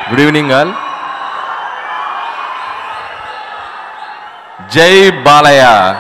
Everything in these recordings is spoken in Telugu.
గుడ్ ఈవినింగ్ ఆల్ జై Balayya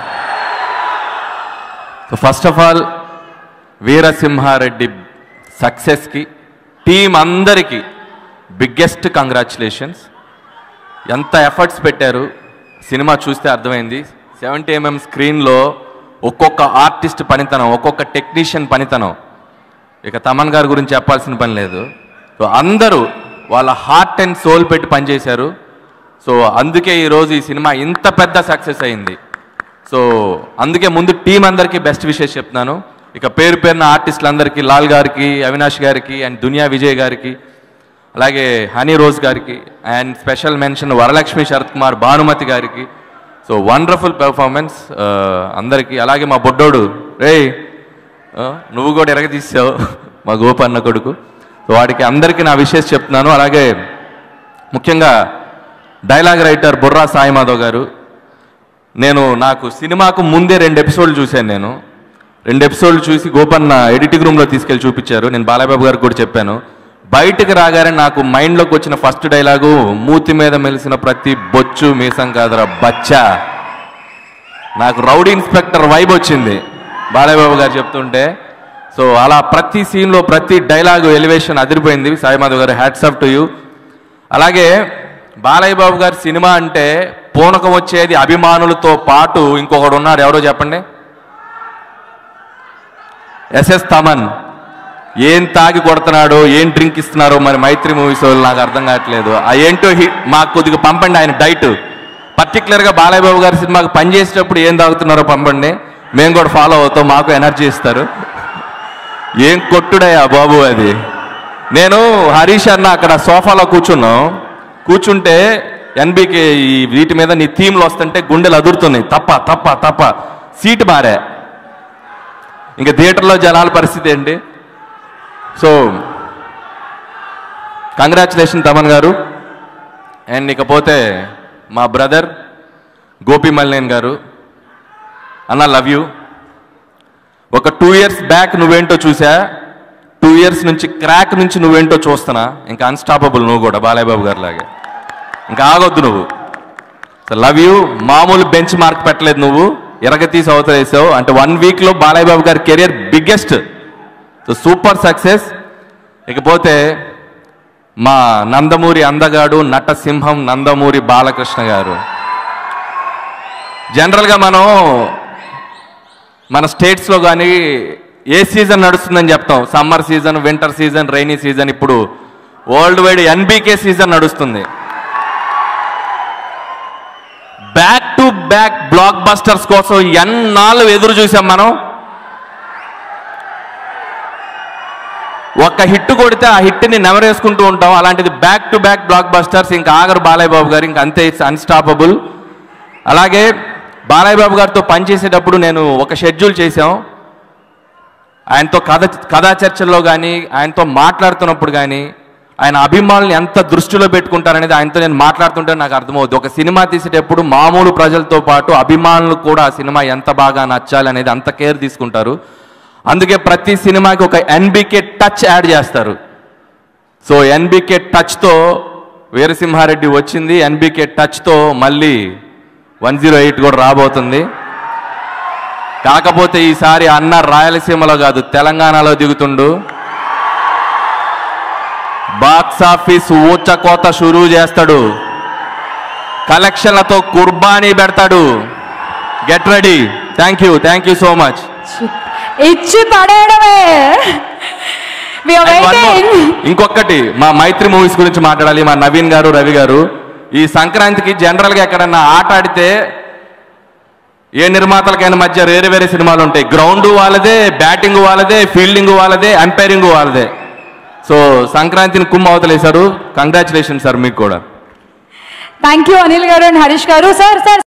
first of all Veera Simha Reddy సక్సెస్కి టీం అందరికీ బిగ్గెస్ట్ కంగ్రాచులేషన్స్ ఎంత ఎఫర్ట్స్ పెట్టారు సినిమా చూస్తే అర్థమైంది సెవెంటీ ఎంఎం స్క్రీన్లో ఒక్కొక్క ఆర్టిస్ట్ పనితనం ఒక్కొక్క టెక్నీషియన్ పనితనం ఇక తమన్ గారి గురించి చెప్పాల్సిన పని లేదు సో అందరూ వాళ్ళ హార్ట్ అండ్ సోల్ పెట్టి పనిచేశారు సో అందుకే ఈరోజు ఈ సినిమా ఇంత పెద్ద సక్సెస్ అయింది సో అందుకే ముందు టీం అందరికీ బెస్ట్ విషెస్ చెప్తున్నాను ఇక పేరు పేరున ఆర్టిస్టులందరికీ లాల్ గారికి అవినాష్ గారికి అండ్ దునియా విజయ్ గారికి అలాగే హనీ రోజ్ గారికి and special mention Varalakshmi Sarath Kumar Bhanumathi గారికి సో వండర్ఫుల్ పెర్ఫార్మెన్స్ అందరికీ అలాగే మా బొడ్డోడు రేయ్ ఆ, నువ్వు కూడా ఎరగ తీసావు మా గోపన్న కొడుకు సో వాడికి అందరికీ నా విషయస్ చెప్తున్నాను అలాగే ముఖ్యంగా డైలాగ్ రైటర్ బుర్రా సాయి మాధవ్ గారు నేను నాకు సినిమాకు ముందే రెండు ఎపిసోడ్లు చూశాను నేను రెండు ఎపిసోడ్లు చూసి గోపన్న ఎడిటింగ్ రూమ్లో తీసుకెళ్ళి చూపించారు నేను బాలబాబు గారికి కూడా చెప్పాను బయటకు రాగానే నాకు మైండ్లోకి వచ్చిన ఫస్ట్ డైలాగు మూతి మీద మెలిసిన ప్రతి బొచ్చు మీసం కాదరా బచ్చా నాకు రౌడీ ఇన్స్పెక్టర్ వైబ్ వచ్చింది బాలయ్యబాబు గారు చెప్తుంటే సో అలా ప్రతి సీన్లో ప్రతి డైలాగు ఎలివేషన్ అదిరిపోయింది సాయిమాధవ్ గారు హ్యాట్స్ ఆఫ్ టు యూ అలాగే బాలయ్య బాబు గారి సినిమా అంటే పూనకం వచ్చేది అభిమానులతో పాటు ఇంకొకడు ఉన్నారు ఎవరో చెప్పండి ఎస్ఎస్ తమన్ ఏం తాగి కొడుతున్నాడో ఏం డ్రింక్ ఇస్తున్నారో మరి మైత్రి మూవీస్ వాళ్ళు నాకు అర్థం కావట్లేదు ఆ ఏంటో హిట్ మాకు కొద్దిగా పంపండి ఆయన డైట్ పర్టికులర్గా బాలయ్య బాబు గారి సినిమాకి పనిచేసేటప్పుడు ఏం తాగుతున్నారో పంపండి మేము కూడా ఫాలో అవుతాం మాకు ఎనర్జీ ఇస్తారు ఏం కొట్టుడయ్యా బాబు అది నేను హరీష్ అన్న అక్కడ సోఫాలో కూర్చున్నాం కూర్చుంటే ఎన్బికి ఈ వీటి మీద నీ థీమ్లు వస్తుంటే గుండెలు అదురుతున్నాయి తప్ప తప్ప తప్ప సీట్ మారా ఇంకా థియేటర్లో జనాల పరిస్థితి ఏంటి సో కంగ్రాచులేషన్ తమన్ గారు అండ్ ఇకపోతే మా బ్రదర్ గోపి మల్లేన్ గారు అన్న లవ్ యూ ఒక టూ ఇయర్స్ బ్యాక్ నువ్వేంటో చూసా టూ ఇయర్స్ నుంచి క్రాక్ నుంచి నువ్వేంటో చూస్తున్నా ఇంకా అన్స్టాపబుల్ నువ్వు కూడా బాలయ్య బాబు గారి లాగే ఇంకా ఆగొద్దు నువ్వు లవ్ యూ మామూలు బెంచ్ మార్క్ పెట్టలేదు నువ్వు ఎరగతీసి అవతలేసావు అంటే వన్ వీక్లో బాలయ్య బాబు గారి career biggest so super success ఇకపోతే మా నందమూరి అందగాడు నటసింహం నందమూరి బాలకృష్ణ గారు జనరల్గా మనం మన స్టేట్స్లో కానీ ఏ సీజన్ నడుస్తుందని చెప్తాం summer season winter season rainy season ఇప్పుడు వరల్డ్ వైడ్ ఎన్బీకే సీజన్ నడుస్తుంది back to back blockbusters కోసం ఎన్నాళ్ళు ఎదురు చూసాం మనం ఒక్క హిట్ కొడితే ఆ హిట్ని నెమరేసుకుంటూ ఉంటాం అలాంటిది back to back blockbusters ఇంకా ఆగరు బాలయ్య బాబు గారు ఇంకా అంతే ఇట్స్ అన్స్టాపబుల్ అలాగే బాలయ్య బాబు గారితో పనిచేసేటప్పుడు నేను ఒక షెడ్యూల్ చేశాం ఆయనతో కథ కథా చర్చల్లో కానీ ఆయనతో మాట్లాడుతున్నప్పుడు కానీ ఆయన అభిమానుల్ని ఎంత దృష్టిలో పెట్టుకుంటారనేది ఆయనతో నేను మాట్లాడుతుంటే నాకు అర్థమవుతుంది ఒక సినిమా తీసేటప్పుడు మామూలు ప్రజలతో పాటు అభిమానులు కూడా ఆ సినిమా ఎంత బాగా నచ్చాలి అనేది అంత కేర్ తీసుకుంటారు అందుకే ప్రతి సినిమాకి ఒక ఎన్బికే టచ్ యాడ్ చేస్తారు సో ఎన్బికే టచ్తో వీరసింహారెడ్డి వచ్చింది ఎన్బికే టచ్తో మళ్ళీ వన్ జీరో ఎయిట్ కూడా రాబోతుంది కాకపోతే ఈసారి అన్న రాయలసీమలో కాదు తెలంగాణలో దిగుతుండు బాక్స్ ఆఫీస్ ఊచ కోత షురూ చేస్తాడు కలెక్షన్లతో కుర్బానీ పెడతాడు get ready thank you thank you so much ఇచ్చి పడేయడమే We are And one more. waiting. ఇంకొకటి మా మైత్రి మూవీస్ గురించి మాట్లాడాలి మా నవీన్ గారు రవి గారు ఈ సంక్రాంతికి జనరల్గా ఎక్కడన్నా ఆట ఆడితే ఏ నిర్మాతలకైనా మధ్య వేరే వేరే సినిమాలు ఉంటాయి గ్రౌండ్ వాళ్ళదే బ్యాటింగ్ వాళ్ళదే ఫీల్డింగ్ వాళ్ళదే అంపైరింగ్ వాళ్ళదే సో సంక్రాంతిని కుమ్మ అవతలేశారు కంగ్రాచులేషన్ సార్ మీకు కూడా థ్యాంక్ యూ అనిల్ గారు అండ్ హరీష్ గారు సార్ సార్